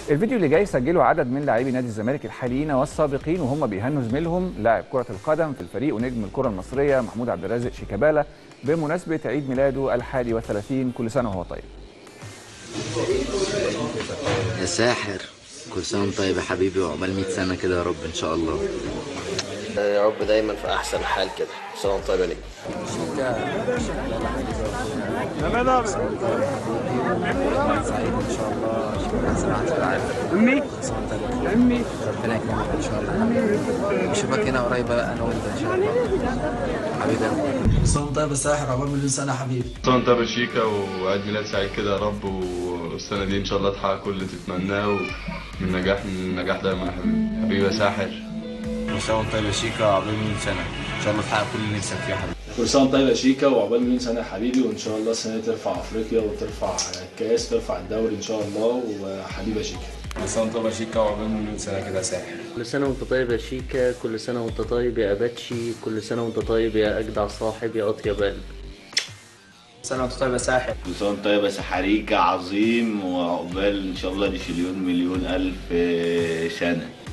الفيديو اللي جاي سجله عدد من لاعبي نادي الزمالك الحاليين والسابقين وهم بيهنوا زميلهم لاعب كرة القدم في الفريق ونجم الكرة المصرية محمود عبد الرازق شيكابالا بمناسبة عيد ميلاده الحادي والثلاثين كل سنة وهو طيب يا ساحر كل سنة وانت طيب يا حبيبي وعقبال 100 سنة كده يا رب إن شاء الله يا رب دايما في احسن حال كده سلام طيب عليك ربنا يكرمك ان شاء الله نشوفك هنا قريب بقى انا وانت ان شاء الله حبيبي يا أخويا. صوم طيب الساحر عقبال مليون سنه حبيبي طبعا طيب شيكا وعيد ميلاد سعيد كده يا رب والسنة دي إن شاء الله تحقق كل اللي تتمناه ومن نجاح من نجاح دايما يا حبيبي حبيبي يا ساحر كل سنة وانت طيب يا شيكا عقبال مليون سنة إن شاء الله تحقق كل اللي نفسك فيه يا حبيبي كل سنه وانت طيب يا شيكا وعقبال مليون سنه يا حبيبي وان شاء الله السنه دي ترفع افريقيا وترفع الكاس ترفع الدوري ان شاء الله وحبيبي يا شيكا كل سنة وانت طيب يا شيكا وعقبال مليون سنة كده يا ساحر كل سنة وانت طيب يا شيكا كل سنة وانت طيب يا أباتشي كل سنة وانت طيب يا أجدع صاحب يا أطيب قلب سنه وانت طيب يا ساحر كل سنة وانت طيب يا سحريكة عظيم وعقبال إن شاء الله دي شليون مليون ألف سنة